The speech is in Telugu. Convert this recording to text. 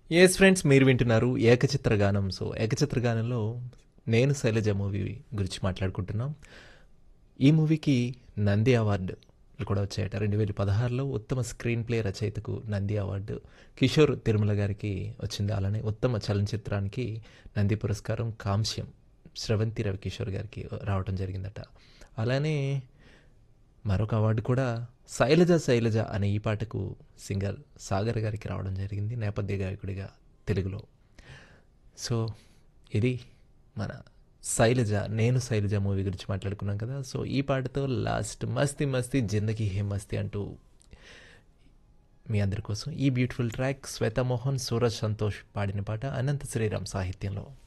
ఎస్ ఫ్రెండ్స్ మీరు వింటున్నారు ఏకచిత్ర గానం సో ఏకచిత్ర గానంలో నేను శైలజ మూవీ గురించి మాట్లాడుకుంటున్నాం ఈ మూవీకి నంది అవార్డు కూడా వచ్చాయట రెండు వేల పదహారులో ఉత్తమ స్క్రీన్ ప్లే రచయితకు నంది అవార్డు కిషోర్ తిరుమల గారికి వచ్చింది అలానే ఉత్తమ చలనచిత్రానికి నంది పురస్కారం కాంస్యం స్రవంతి రవికిషోర్ గారికి రావడం జరిగిందట అలానే మరొక అవార్డు కూడా శైలజ శైలజ అనే ఈ పాటకు సింగర్ సాగర్ గారికి రావడం జరిగింది నేపథ్య గాయకుడిగా తెలుగులో సో ఇది మన శైలజ నేను శైలజ మూవీ గురించి మాట్లాడుకున్నాం కదా సో ఈ పాటతో లాస్ట్ మస్తి మస్తి జిందగీ హే మస్తి అంటూ మీ అందరి కోసం ఈ బ్యూటిఫుల్ ట్రాక్ శ్వేతమోహన్ సూరజ్ సంతోష్ పాడిన పాట అనంత శ్రీరామ్ సాహిత్యంలో